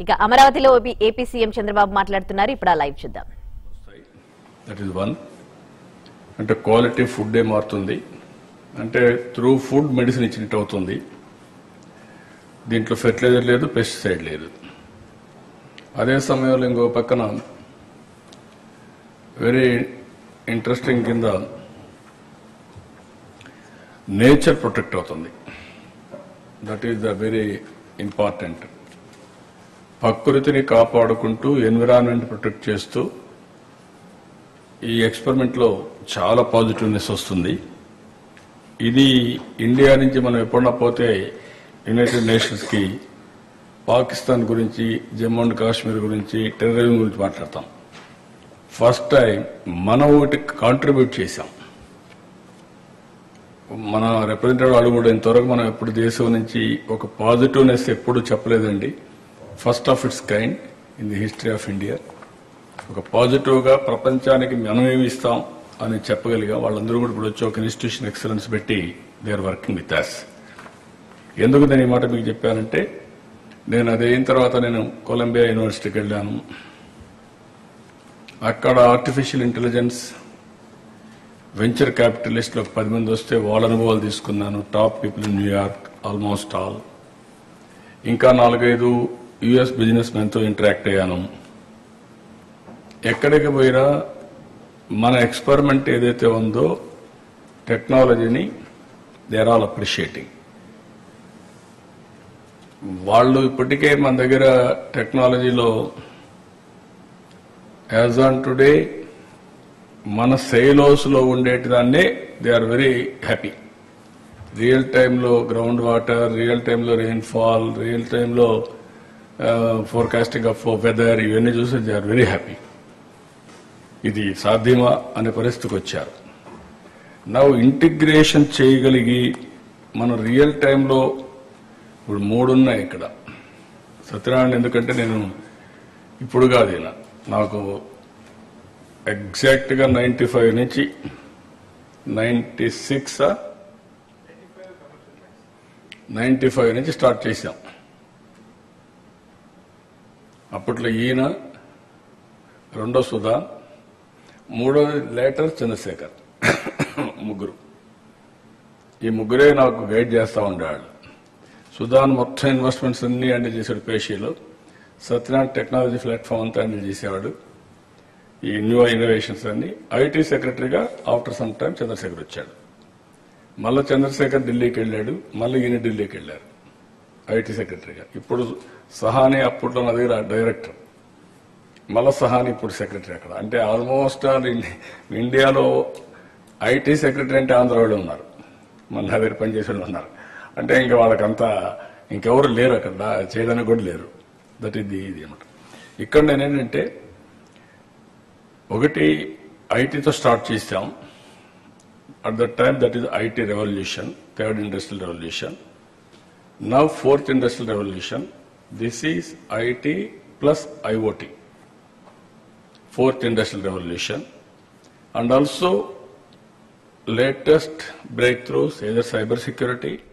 ఇక అమరావతిలో AP- AP CM Chandrababu మాట్లాడుతున్నారు ఇప్పుడు ఆ లైవ్ చూద్దాం దట్ ఈస్ వన్ అంటే క్వాలిటీ ఫుడ్డే మారుతుంది అంటే త్రూ ఫుడ్ మెడిసిన్ ఇచ్చినట్టు అవుతుంది దీంట్లో ఫెర్టిలైజర్ లేదు పెస్టిసైడ్ లేదు అదే సమయంలో ఇంకో పక్కన వెరీ ఇంట్రెస్టింగ్ కింద నేచర్ ప్రొటెక్ట్ అవుతుంది that is the very important ప్రకృతిని కాపాడుకుంటూ ఎన్విరాన్మెంట్ ప్రొటెక్ట్ చేస్తూ ఈ ఎక్స్పెరిమెంట్ లో చాలా పాజిటివ్నెస్ వస్తుంది ఇది ఇండియా నుంచి మనం ఎప్పుడన్నా పోతే యునైటెడ్ నేషన్స్ కి పాకిస్తాన్ గురించి జమ్మూ అండ్ కాశ్మీర్ గురించి టెర్రరిజం గురించి మాట్లాడతాం ఫస్ట్ టైం మనం ఒకటి కాంట్రిబ్యూట్ చేశాం మన రిప్రజెంటేటివ్ వాళ్ళు కూడా ఇంతవరకు మనం ఎప్పుడు దేశం నుంచి ఒక పాజిటివ్నెస్ ఎప్పుడు చెప్పలేదండి first of its kind in the history of India ఒక పాజిటివ్ గా ప్రపంచానికి మనం ఏమి ఇస్తాం అని చెప్పగలిగా వాళ్ళందరూ కూడా ఇప్పుడు వచ్చి ఒక ఇన్స్టిట్యూషన్ ఎక్సలెన్స్ పెట్టి they are working with us ఎందుకు నేను ఈ మాట మీకు చెప్పానంటే నేను అది అయిన తర్వాత నేను కొలంబియా యూనివర్సిటీకి వెళ్ళాను అక్కడ ఆర్టిఫిషియల్ ఇంటెలిజెన్స్ వెంచర్ క్యాపిటలిస్ట్ లో పది మంది వస్తే వాళ్ళ అనుభవాలు తీసుకున్నాను top people in New York almost all ఇంకా నాలుగైదు యుఎస్ బిజినెస్ మెన్తో ఇంటరాక్ట్ అయ్యాను ఎక్కడికి పోయినా మన ఎక్స్పెరిమెంట్ ఏదైతే ఉందో టెక్నాలజీని దే ఆర్ ఆల్ అప్రిషియేటింగ్ వాళ్ళు ఇప్పటికే మన దగ్గర టెక్నాలజీలో యాజ్ ఆన్ టుడే మన సెయిలోస్ లో ఉండేటి దాన్నే they are very happy real టైంలో గ్రౌండ్ వాటర్ రియల్ టైంలో రెయిన్ఫాల్ రియల్ టైంలో ఫోర్కాస్టింగ్ ఆఫ్ వెదర్ ఇవన్నీ చూసి దే ఆర్ వెరీ హ్యాపీ ఇది సాధ్యమా అనే పరిస్థితికి వచ్చారు నవ్వు ఇంటిగ్రేషన్ చేయగలిగి మనం రియల్ టైంలో ఇప్పుడు మూడున్నాయి ఇక్కడ సత్యనారాయణ ఎందుకంటే నేను ఇప్పుడు కాదు ఈయన నాకు ఎగ్జాక్ట్ గా నైన్టీ ఫైవ్ నుంచి నైన్టీ సిక్స్ నైన్టీ ఫైవ్ నుంచి స్టార్ట్ చేశాం అప్పట్లో ఈయన రెండో సుధా మూడో లేటర్ చంద్రశేఖర్ ముగ్గురు ఈ ముగ్గురే నాకు గైడ్ చేస్తా ఉండేవాళ్ళు సుధాన్ మొత్తం ఇన్వెస్ట్మెంట్స్ అన్ని హ్యాండిల్ చేశాడు పేషీలో సత్యనారాయణ టెక్నాలజీ ప్లాట్ఫామ్ అంతా హ్యాండిల్ చేసేవాడు ఈ న్యూ ఇన్నోవేషన్స్ అన్ని ఐటీ సెక్రటరీగా ఆఫ్టర్ సమ్ టైం చంద్రశేఖర్ వచ్చాడు మళ్ళీ చంద్రశేఖర్ ఢిల్లీకి వెళ్ళాడు మళ్ళీ ఈయన ఢిల్లీకి వెళ్ళారు ఐటీ సెక్రటరీగా ఇప్పుడు సహాని అప్పట్లో నా దగ్గర డైరెక్టర్ మళ్ళా సహాని ఇప్పుడు సెక్రటరీ అక్కడ అంటే ఆల్మోస్ట్ ఆల్ ఇన్- ఇండియాలో ఐటీ సెక్రటరీ అంటే ఆంధ్ర వాళ్ళు ఉన్నారు మన నా దగ్గర పనిచేసే వాళ్ళు ఉన్నారు అంటే ఇంకా వాళ్ళకంతా ఇంకెవరు లేరు అక్కడ చేయడానికి కూడా లేరు దట్ ఇది ఇది అనమాట ఇక్కడ నేనేంటంటే ఒకటి ఐటీతో స్టార్ట్ చేసాం at the time that is IT revolution third industrial revolution now fourth industrial revolution this is IT plus IoT fourth industrial revolution and also latest breakthroughs either cyber security